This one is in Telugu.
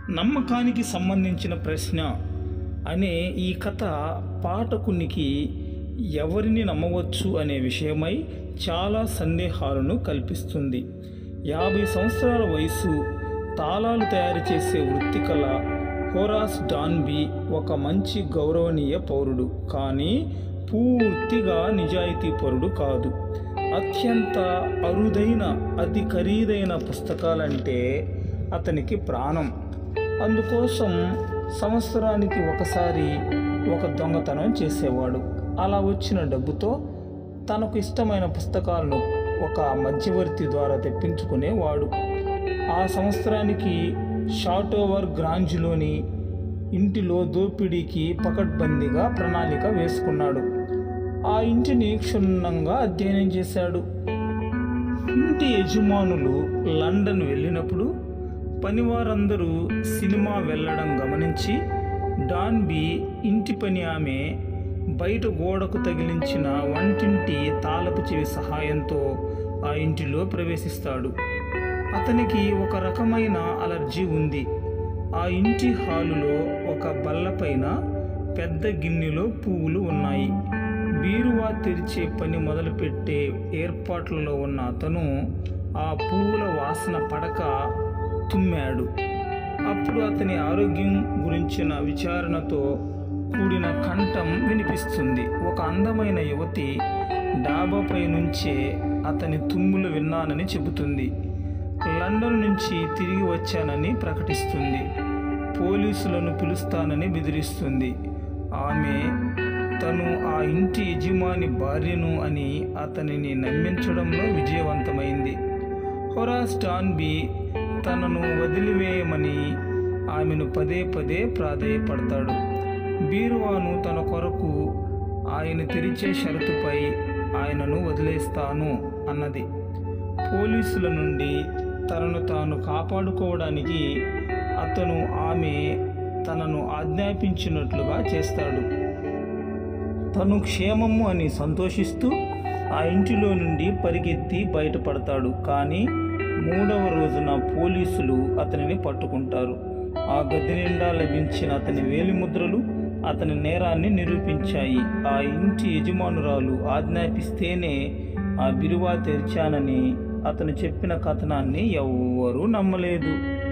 నమ్మకానికి సంబంధించిన ప్రశ్న అనే ఈ కథ పాఠకునికి ఎవరిని నమ్మవచ్చు అనే విషయమై చాలా సందేహాలను కల్పిస్తుంది యాభై సంవత్సరాల వయసు తాళాలు తయారు చేసే వృత్తి కల హోరాస్ డాన్బీ ఒక మంచి గౌరవనీయ పౌరుడు కానీ పూర్తిగా నిజాయితీ పరుడు కాదు అత్యంత అరుదైన అతి ఖరీదైన పుస్తకాలంటే అతనికి ప్రాణం అందుకోసం సంవత్సరానికి ఒకసారి ఒక దొంగతనం చేసేవాడు అలా వచ్చిన డబ్బుతో తనకు ఇష్టమైన పుస్తకాలను ఒక మధ్యవర్తి ద్వారా తెప్పించుకునేవాడు ఆ సంవత్సరానికి షాటోవర్ గ్రాంజ్లోని ఇంటిలో దోపిడీకి పకడ్బందీగా ప్రణాళిక వేసుకున్నాడు ఆ ఇంటిని క్షుణ్ణంగా అధ్యయనం చేశాడు ఇంటి యజమానులు లండన్ వెళ్ళినప్పుడు పనివారందరూ సినిమా వెళ్ళడం గమనించి డాన్బీ ఇంటి పని ఆమె బయట గోడకు తగిలించిన వంటింటి తాళపు చెవి సహాయంతో ఆ ఇంటిలో ప్రవేశిస్తాడు అతనికి ఒక రకమైన అలర్జీ ఉంది ఆ ఇంటి హాలులో ఒక బల్లపైన పెద్ద గిన్నెలో పువ్వులు ఉన్నాయి బీరువా తెరిచే పని మొదలుపెట్టే ఏర్పాట్లలో ఉన్న అతను ఆ పువ్వుల వాసన పడక తుమ్మాడు అప్పుడు అతని ఆరోగ్యం గురించిన విచారణతో కూడిన కంఠం వినిపిస్తుంది ఒక అందమైన యువతి డాబాపై నుంచే అతని తుమ్ములు విన్నానని చెబుతుంది లండన్ నుంచి తిరిగి వచ్చానని ప్రకటిస్తుంది పోలీసులను పిలుస్తానని బెదిరిస్తుంది ఆమె తను ఆ ఇంటి యజమాని భార్యను అని అతనిని నమ్మించడంలో విజయవంతమైంది హొరాస్ డాన్బీ తనను వదిలివేయమని ఆమెను పదే పదే ప్రాధేయపడతాడు బీరువాను తన కొరకు ఆయన తెరిచే షరతుపై ఆయనను వదిలేస్తాను అన్నది పోలీసుల నుండి తనను తాను కాపాడుకోవడానికి అతను ఆమె తనను ఆజ్ఞాపించినట్లుగా చేస్తాడు తను క్షేమము అని సంతోషిస్తూ ఆ ఇంటిలో నుండి పరిగెత్తి బయటపడతాడు కానీ మూడవ రోజున పోలీసులు అతనిని పట్టుకుంటారు ఆ గది నిండా లభించిన అతని వేలిముద్రలు అతని నేరాన్ని నిరూపించాయి ఆ ఇంటి యజమానురాలు ఆజ్ఞాపిస్తేనే ఆ బిరువా తెరిచానని అతను చెప్పిన కథనాన్ని ఎవ్వరూ నమ్మలేదు